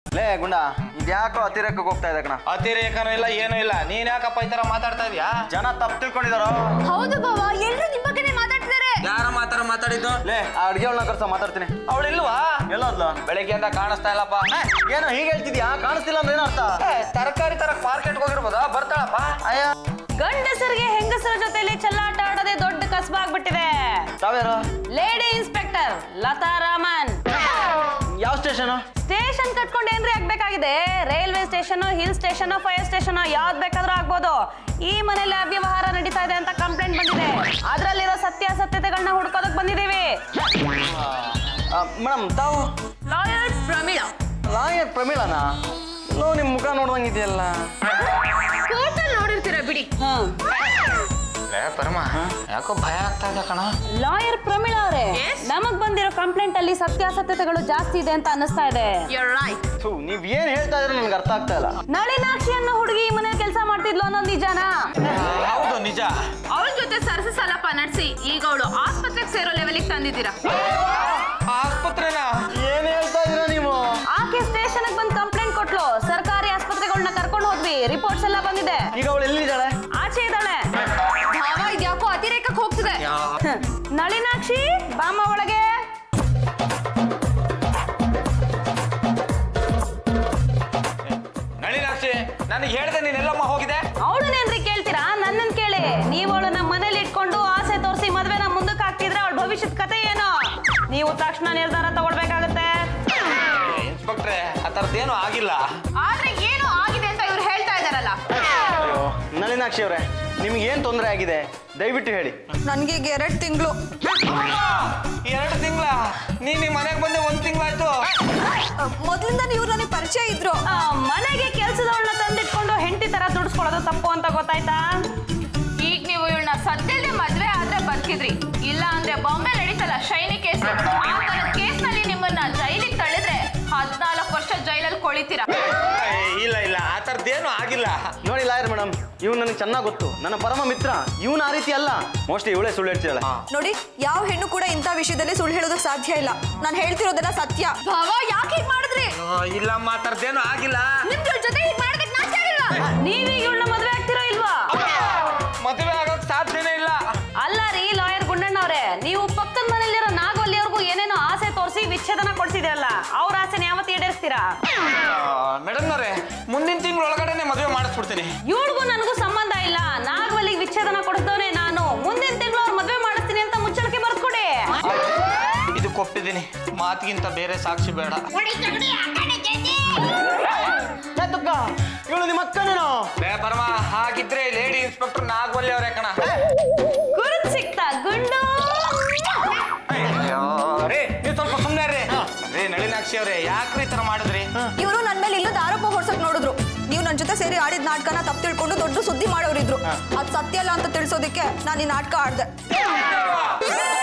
ಲೇ ಗುಂಡ ಇದ್ಯಾಕೋ ಅತಿರೇಕಕ್ಕೆ ಹೋಗ್ತಾ ಇದೆ ಕಣ ಅತಿರೇಕನೂ ಇಲ್ಲ ಏನೂ ಇಲ್ಲ ನೀನ್ ಯಾಕಪ್ಪ ಈ ತರ ಮಾತಾಡ್ತಾ ಇದೀಯಾ ಜನ ತಪ್ಪು ತಿಳ್ಕೊಂಡಿದಾರೋ ಹೌದು ಬಾವ ಎಲ್ರು ನಿಮ್ ಬಗ್ಗೆನೇ ಮಾತಾಡ್ತಿದ್ದಾರೆ ಯಾರ ಮಾತಾಡ ಮಾತಾಡಿದ್ದು ಲೇ ಆ ಅಡ್ಗೆ ಅವಳನ್ನ ಕರ್ಸ ಮಾತಾಡ್ತೀನಿ ಅವಳು ಇಲ್ವಾ ಎಲ್ಲೋದ್ಲು ಬೆಳಗ್ಗೆಯಿಂದ ಕಾಣಿಸ್ತಾ ಇಲ್ಲಪ್ಪ ಏ, ಏನೋ ಹೀಗೆ ಹೇಳ್ತಿದ್ಯಾ ಕಾಣಿಸ್ತಿಲ್ಲ ಅಂದ್ರೆ ಏನೋ ಅರ್ಥ ತರಕಾರಿ ತರಕ್ ಮಾರ್ಕೆಟ್ ಹೋಗಿರ್ಬೋದಾ ಬರ್ತಾಳಪ್ಪ ಅಯ್ಯ ಗಂಡಸರಿಗೆ ಹೆಂಗಸರ ಜೊತೆಲಿ ಚೆಲ್ಲಾಟ ಆಡೋದೇ ದೊಡ್ಡ ಕಸಬಾಗ್ಬಿಟ್ಟಿದೆ ತಾವೇರು ಲೇಡಿ ಇನ್ಸ್ಪೆಕ್ಟರ್ ಲತಾ ರಾಮನ್ ಯಾವ ಸ್ಟೇಷನ್ ಸ್ಟೇಷನ್ ಕಟ್ಕೊಂಡು ಏನ್ರಿ ಆಗ್ಬೇಕಾಗಿದೆ railway station hill station fire station ಯಾವ್ದು ಬೇಕಾದ್ರೂ ಆಗ್ಬೋದು ಈ ಮನೇಲಿ ಅವ್ಯವಹಾರ ನಡೀತಾ ಇದೆ ಅಂತ ಕಂಪ್ಲೇಂಟ್ ಬಂದಿದೆ ಅದ್ರಲ್ಲಿರೋ ಸತ್ಯಾಸತ್ಯತೆಗಳನ್ನ ಹುಡ್ಕೋದಕ್ ಬಂದಿದೀವಿ ಮೇಡಮ್ ತಾವು ಲಾಯರ್ ಪ್ರಮೀಳಾ ಲಾಯರ್ ಪ್ರಮೀಳನಾ ಲೋ ನಿಮ್ಮ ಮುಖ ನೋಡ್ದಂಗಿದೆಯಲ್ಲ ಕೋರ್ಟಲ್ಲಿ ನೋಡಿರ್ತೀರ ಬಿಡಿ ಲೇ ಪರಮ ಯಾಕೋ ಭಯ ಆಗ್ತಾ ಇದೆ ಕಣ ಲಾಯರ್ ಪ್ರಮೀಳಾ ಅವರೇ ನಮಗ್ ಬಂದಿರೋ ಕಂಪ್ಲೇಂಟ್ ಅಲ್ಲಿ ಸತ್ಯಾಸತ್ಯತೆಗಳು ಜಾಸ್ತಿ ಇದೆ ಅಂತ ಅನ್ನಿಸ್ತಾ ಇದೆ ಯರ್ ರೈಟ್ ಥೂ ನೀವ್ ಏನ್ ಹೇಳ್ತಾ ಇದ್ರೆ ನನ್ಗೆ ಅರ್ಥ ಆಗ್ತಾ ಇಲ್ಲ ನಳಿನಾಕ್ಷಿ ಅನ್ನೋ ಹುಡುಗಿ ಈ ಮನೇಲಿ ಕೆಲಸ ಮಾಡ್ತಿದ್ಲು ಅನ್ನೋದು ನಿಜಾನಾ ಹೌದು ನಿಜ ಅವಳ ಜೊತೆ ಸರಸ ಸಲಪ ನಡೆಸಿ ಈಗ ಅವಳು ಆಸ್ಪತ್ರೆಗೆ ಸೇರೋ ಲೆವೆಲಿಗೆ ತಂದಿದ್ದೀರಾ ಆಸ್ಪತ್ರೆನಾ ಏನ್ ಹೇಳ್ತಾ ಇದೀರ ನೀವು ಆಕೆ ಸ್ಟೇಷನ್ ಬಂದು ಕಂಪ್ಲೇಂಟ್ ಕೊಟ್ಲು ಸರ್ಕಾರಿ ಆಸ್ಪತ್ರೆಗಳನ್ನ ಕರ್ಕೊಂಡು ಹೋದ್ವಿ ರಿಪೋರ್ಟ್ಸ್ ಎಲ್ಲ ಬಂದಿದೆ ಈಗ ಅವಳು ಎಲ್ಲಿದ್ದಾಳೆ ಆಚೆ ಇದ್ದಾಳೆ ಭಾವ ಇದ್ಯಾಕೋ ಅತಿರೇಕಕ್ಕೆ ಹೋಗ್ತಿದೆ ನಳಿನಾಕ್ಷಿ ಬಾಮ ಒಳಗೆ ನಳಿನಾಕ್ಷಿ ನನಗೆ ಹೇಳ್ದೆ ನೀನ್ ಎಲ್ಲಮ್ಮ ಹೋಗಿದೆ ಅವಳನ್ನೇನ್ರಿ ಕೇಳ್ತೀರಾ ನನ್ನನ್ ಕೇಳಿ ನೀವು ಅವಳನ್ನ ಮನೇಲಿ ಇಟ್ಕೊಂಡು ಆಸೆ ತೋರಿಸಿ ಮದ್ವೆನ ಮುಂದಕ್ಕೆ ಹಾಕ್ತಿದ್ರೆ ಅವಳ ಭವಿಷ್ಯದ ಕತೆ ಏನು ನೀವು ತಕ್ಷಣ ನಿರ್ಧಾರ ತಗೊಳ್ಬೇಕಾಗತ್ತೆ ಇನ್ಸ್ಪೆಕ್ಟ್ರೆ ಆ ಥರದ್ದೇನು ಆಗಿಲ್ಲ ಆದ್ರೆ ಏನು ಆಗಿದೆ ಅಂತ ಇವ್ರು ಹೇಳ್ತಾ ಇದಾರಲ್ಲ ಅಯ್ಯೋ ನಳಿನಾಕ್ಷಿ ಅವರೇ ನಿಮ್ಗೆ ಏನ್ ತೊಂದರೆ ಆಗಿದೆ ದಯವಿಟ್ಟು ಹೇಳಿ ನನ್ಗೆ ಈಗ ಎರಡ್ ತಿಂಗಳು ಎರಡು ತಿಂಗಳ ನೀನ್ ಈ ಮನೆಗೆ ಬಂದೆ ಒಂದ್ ತಿಂಗಳಾಯ್ತು ಮೊದ್ಲಿಂದ ನೀವು ನನಗೆ ಪರಿಚಯ ಇದ್ರು ಆ, ಮನೆಗೆ ಕೆಲ್ಸದವಳನ್ನ ತಂದಿಟ್ಕೊಂಡು ಹೆಂಡತಿ ತರ ದುಡಿಸ್ಕೊಳ್ಳೋದು ತಪ್ಪು ಅಂತ ಗೊತ್ತಾಯ್ತಾ ಈಗ ನೀವು ಇವಳನ್ನ ಸದ್ಯದಲ್ಲೇ ಮದ್ವೆ ಆದ್ರೆ ಬದುಕಿದ್ರಿ ಇಲ್ಲ ಅಂದ್ರೆ ಬಾಂಬೆ ನಡೀತಲ್ಲ ಶೈನಿ ಕೇಸ್ ಆ ತರದ ಕೇಸ್ ನಲ್ಲಿ ನಿಮ್ಮನ್ನ ಜೈಲಿಗೆ ತಳ್ಳಿದ್ರೆ ಹದ್ನಾಲ್ಕು ವರ್ಷ ಜೈಲಲ್ಲಿ ಕೊಳಿತೀರಾ ಏ, ಇಲ್ಲ ಇಲ್ಲ ಆ ಥರದ್ದೇನು ಆಗಿಲ್ಲ ನೋಡಿ ಲಾಯರ್ ಮೇಡಮ್ ಇವ್ನು ನನಗೆ ಚೆನ್ನಾಗಿ ಗೊತ್ತು ನನ್ನ ಪರಮ ಮಿತ್ರ ಇವನು ಆ ರೀತಿ ಅಲ್ಲ ಮೋಸ್ಟ್ಲಿ ಇವಳೇ ಸುಳ್ಳು ಹೇಳ್ತಿದ್ದಾಳೆ ನೋಡಿ ಯಾವ ಹೆಣ್ಣು ಕೂಡ ಇಂಥ ವಿಷಯದಲ್ಲಿ ಸುಳ್ಳು ಹೇಳೋದಕ್ಕೆ ಸಾಧ್ಯ ಇಲ್ಲ ನಾನು ಹೇಳ್ತಿರೋದೆಲ್ಲ ಸತ್ಯ ಭಾವ ಯಾಕೆ ಹೀಗ್ ಮಾಡಿದ್ರಿ ಅಯ್ಯೋ, ಇಲ್ಲಮ್ಮ ಆ ಥರದ್ದೇನು ಆಗಿಲ್ಲ ನಿಮ್ ಜೊತೆ ಹೀಗ್ ಮಾಡೋದಕ್ಕೆ ನಾಚಿಕೆ ಆಗಿಲ್ವಾ? ನೀವೀಗ ಇವಳನ್ನ ಮದ್ವೆ ಆಗ್ತಿರೋ ಇಲ್ವಾ ಮದುವೆ ಆಗೋಕ್ ಸಾಧ್ಯನೇ ಇಲ್ಲ ಅಲ್ಲ ರೀ ಲಾಯರ್ ಗುಂಡಣ್ಣವ್ರೆ ನೀವು ಪಕ್ಕದ ಮನೇಲಿರೋ ನಾಗವಲ್ಲಿಯವ್ರಿಗೂ ಏನೇನೋ ಆಸೆ ತೋರಿಸಿ ವಿಚ್ಛೇದನ ಕೊಡ್ಸಿದಿರಲ್ಲ ಅವ್ರ ಆಸೆನ ಯಾವತ್ತು ಈಡೇರಿಸ್ತೀರಾ ಮೇಡಮ್ನವ್ರೆ ಮುಂದಿನ ತಿಂಗಳ ಒಳಗಡೆನೆ ಮದುವೆ ಮಾಡಿಸ್ಬಿಡ್ತೀನಿ ಇವಳಿಗೂ ನನಗೂ ಸಂಬಂಧ ಇಲ್ಲ ನಾಗವಲ್ಲಿಗೆ ವಿಚ್ಛೇದನ ಕೊಡಿಸ್ದವನೇ ನಾನು ಮುಂದಿನ ತಿಂಗಳು ಅವ್ರ ಮದ್ವೆ ಮಾಡಿಸ್ತೀನಿ ಅಂತ ಮುಚ್ಚಳಿಕೆ ಬರ್ಸ್ಕೊಡಿ ಇದು ಕೊಟ್ಟಿದ್ದೀನಿ ಮಾತಿಗಿಂತ ಬೇರೆ ಸಾಕ್ಷಿ ಬೇಡ ಇವಳು ನಿಮ್ಮ ಅಕ್ಕನೇನೋ ಬೇ ಪರಮ ಹಾಗಿದ್ರೆ ಲೇಡಿ ಇನ್ಸ್ಪೆಕ್ಟರ್ ನಾಗವಲ್ಲಿ ಅವರೇ ಕಣ ಗುರುತ್ ಸಿಕ್ತಾ ಗುಂಡು ಅಯ್ಯೋ, ರೇ ನೀವು ಸ್ವಲ್ಪ ಸುಮ್ಮನೆ ರೀ ರೇ ನಳಿನಾಕ್ಷಿ ಅವರೇ ಯಾಕ್ರಿ ಈ ಥರ ಮಾಡಿದ್ರಿ ಇವರು ನನ್ನ ಮೇಲೆ ಇಲ್ಲದ ಆರೋಪ ಹೊಡ್ಸಕ್ ನೋಡಿದ್ರು ನೀವು ನನ್ನ ಜೊತೆ ಸೇರಿ ಆಡಿದ ನಾಟಕನ ತಪ್ಪು ತಿಳ್ಕೊಂಡು ದೊಡ್ಡ ಸುದ್ದಿ ಮಾಡೋರಿದ್ರು ಅದು ಸತ್ಯ ಅಲ್ಲ ಅಂತ ತಿಳಿಸೋದಕ್ಕೆ ನಾನು ಈ ನಾಟಕ ಆಡ್ದೆ